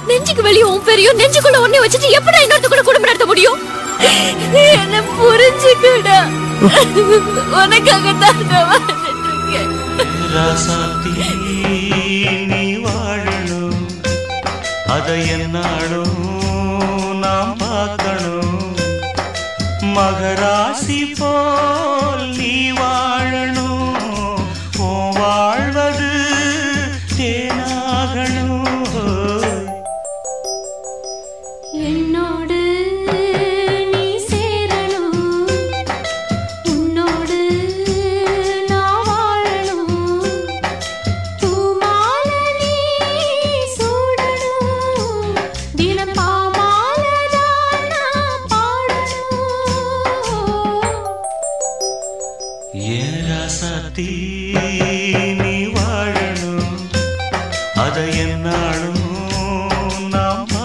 நெஞ்சுக்கு வெளியே உன் பேரையும் நெஞ்சுக்குள்ள ஒண்ணே வச்சுட்டு எப்படி இன்னொருத்த கூட குடும்பம் நடத்த முடியும் என்ன புரிஞ்சுக்கடா உனக்காக தான் நான் வாழ்ந்துட்டு இருக்கேன் ராசாத்தி நீ வாழணும் அதை என்னாலும் நாம் பார்க்கணும் மகராசி போல் நீ வாழணும் உன் வாழ்வது தேனாகணும் என்னோடு நீ சேரணும் உன்னோடு நான் வாழணும் பூமாலை நீ சூடணும் தினம் பாமாலைதான் நான் பாடணும் ஏன் ராசாத்தி நீ வாழணும் அதை என்னாலும் நாம்